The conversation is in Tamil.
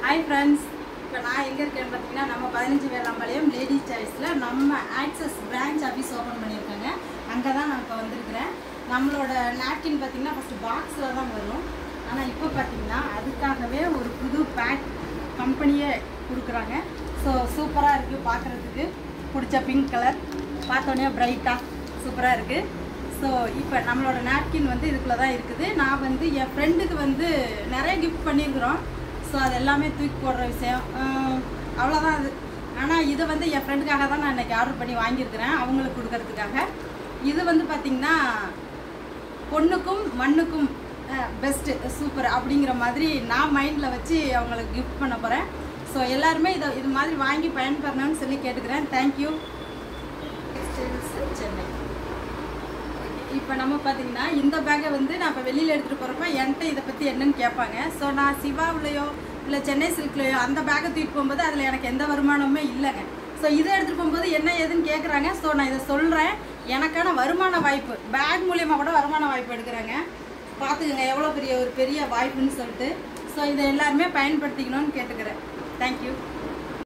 ஹாய் ஃப்ரெண்ட்ஸ் இப்போ நான் எங்கே இருக்கேன்னு பார்த்தீங்கன்னா நம்ம பதினஞ்சு வேளாம்பாளையம் லேடிஸ் சாய்ஸில் நம்ம ஆக்சஸ் பிரான்ச் ஆஃபீஸ் ஓப்பன் பண்ணியிருக்காங்க அங்கே தான் நான் இப்போ வந்திருக்கிறேன் நம்மளோட நாப்கின் பார்த்தீங்கன்னா ஃபஸ்ட்டு பாக்ஸில் தான் வரும் ஆனால் இப்போ பார்த்தீங்கன்னா அதுக்காகவே ஒரு புது பேக் கம்பெனியே கொடுக்குறாங்க ஸோ சூப்பராக இருக்குது பார்க்குறதுக்கு பிடிச்ச பிங்க் கலர் பார்த்தோன்னே பிரைட்டாக சூப்பராக இருக்குது ஸோ இப்போ நம்மளோட நாப்கின் வந்து இதுக்குள்ளே தான் இருக்குது நான் வந்து என் ஃப்ரெண்டுக்கு வந்து நிறைய கிஃப்ட் பண்ணியிருக்கிறோம் ஸோ அது எல்லாமே தூக்கி போடுற விஷயம் அஹ் அவ்வளோதான் அது ஆனால் இதை வந்து என் ஃப்ரெண்டுக்காக தான் நான் இன்றைக்கி ஆர்டர் பண்ணி வாங்கியிருக்கிறேன் அவங்களுக்கு கொடுக்கறதுக்காக இது வந்து பார்த்திங்கன்னா பொண்ணுக்கும் மண்ணுக்கும் பெஸ்ட்டு சூப்பர் அப்படிங்கிற மாதிரி நான் மைண்டில் வச்சு அவங்களுக்கு கிஃப்ட் பண்ண போகிறேன் ஸோ எல்லாருமே இதை இது மாதிரி வாங்கி பயன்பெறணும்னு சொல்லி கேட்டுக்கிறேன் தேங்க்யூ சென்னை இப்போ நம்ம பார்த்தீங்கன்னா இந்த பேக்கை வந்து நான் இப்போ வெளியில் எடுத்துகிட்டு போகிறப்ப என்கிட்ட இதை பற்றி என்னன்னு கேட்பாங்க ஸோ நான் சிவாவிலையோ இல்லை சென்னை சில்க்லையோ அந்த பேக்கை தூக்கிட்டு போகும்போது அதில் எனக்கு எந்த வருமானமுமே இல்லைங்க ஸோ இதை எடுத்துகிட்டு போகும்போது என்ன ஏதுன்னு கேட்குறாங்க ஸோ நான் இதை சொல்கிறேன் எனக்கான வருமான வாய்ப்பு பேக் மூலியமாக கூட வருமான வாய்ப்பு எடுக்கிறாங்க பார்த்துக்கோங்க எவ்வளோ பெரிய ஒரு பெரிய வாய்ப்புன்னு சொல்லிட்டு ஸோ இதை எல்லாருமே பயன்படுத்திக்கணும்னு கேட்டுக்கிறேன் தேங்க்யூ